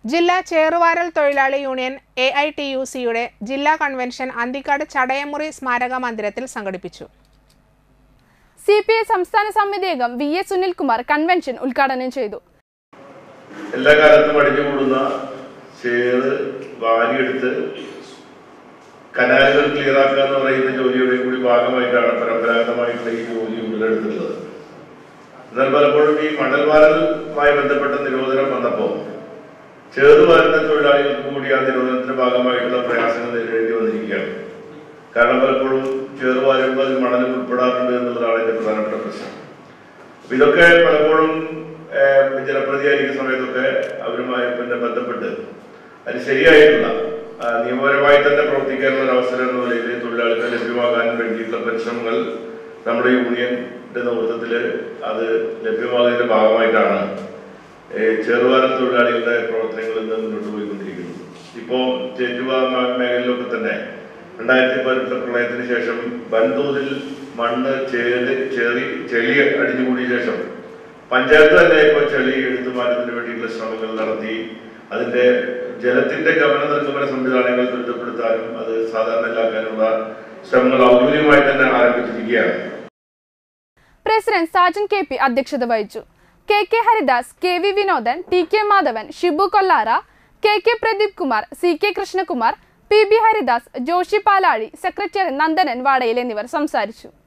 ജില്ലാ ചേറുവാരൽ തൊഴിലാളി union A I T U സിയുടെ ജില്ലാ കൺവെൻഷൻ അന്തിക്കാട് ചടയമുറി സ്മാരക മന്ദിരത്തിൽ സംഘടിപ്പിച്ചു സി പി ഐ സംസ്ഥാന സമിതി അംഗം വി എസ് സുനിൽകുമാർ കൺവെൻഷൻ ഉദ്ഘാടനം ചെയ്തു എല്ലാ കാലത്തും അടിഞ്ഞുകൂടുന്ന ചേറ് വാരിയെടുത്ത് കനാലുകൾ ക്ലിയറാക്കുക എന്ന് പറയുന്ന ജോലിയുടെ കൂടി ഭാഗമായിട്ടാണ് പരമ്പരാഗതമായിട്ടുള്ള ഈ ജോലി ഉടലെടുത്തുള്ളത് എന്നാൽ പലപ്പോഴും ഈ മണൽ വാരലുമായി ബന്ധപ്പെട്ട നിരോധനം വന്നപ്പോൾ ചേറ് വാരുന്ന തൊഴിലാളികൾക്ക് കൂടി ആ നിരോധനത്തിന്റെ ഭാഗമായിട്ടുള്ള പ്രയാസങ്ങൾ നേരിടേണ്ടി വന്നിരിക്കുകയാണ് കാരണം പലപ്പോഴും ചേറ് വാരുമ്പോൾ അതിൽ മണലും ഉൾപ്പെടാറുണ്ട് എന്നുള്ളതാണ് അതിന്റെ പ്രധാനപ്പെട്ട പ്രശ്നം അപ്പൊ ഇതൊക്കെ പലപ്പോഴും ഏഹ്, ജനപ്രതിയായിരിക്കുന്ന സമയത്തൊക്കെ അവരുമായി പിന്നെ ബന്ധപ്പെട്ട് അത് ശരിയായിട്ടുള്ള ആ, നിയമപരമായി തന്നെ പ്രവർത്തിക്കാനുള്ള ഒരു അവസരം എന്ന നിലയിൽ തൊഴിലാളികൾ ലഭ്യമാകാൻ വേണ്ടിയിട്ടുള്ള പരിശ്രമങ്ങൾ നമ്മുടെ യൂണിയന്റെ നേതൃത്വത്തിൽ അത് ലഭ്യമാകുന്നതിന്റെ ഭാഗമായിട്ടാണ് ഏഹ്, ചെറുവാരം തൊഴിലാളികളുടെ പ്രവർത്തനങ്ങൾ ഇന്ന് മുന്നോട്ട് പോയിക്കൊണ്ടിരിക്കുന്നത് ഇപ്പോ ചേറ്റുവ മ- മേഖലയിലൊക്കെ തന്നെ രണ്ടായിരത്തി പതിനെട്ട് പ്രളയത്തിന് ശേഷം വൻതോതിൽ മണ്ണ് ചേര് ചെറി ചെളി അടിഞ്ഞുകൂടിയ ശേഷം പഞ്ചായത്ത് തന്നെ ഇപ്പോൾ ചെളി എടുത്തു മാറ്റുന്നതിന് വേണ്ടിയിട്ടുള്ള ശ്രമങ്ങൾ നടത്തി അതിന്റെ ജലത്തിന്റെ ഗമന നിർഗമന സംവിധാനങ്ങൾ ത്വരിതപ്പെടുത്താനും അത് സാധാരണയിലാക്കാനുള്ള ശ്രമങ്ങൾ ഔദ്യോഗികമായി തന്നെ ആരംഭിച്ചിരിക്കുകയാണ് പ്രസിഡന്റ് സാജൻ കെ പി അധ്യക്ഷത വഹിച്ചു K K Haridas K V Vinodan T K Madhavan Shibu Kollara K K Pradeep Kumar C K Krishnakumar P B Haridas Joshi Palazhi secretary Nandanan വാടയിൽ എന്നിവർ സംസാരിച്ചു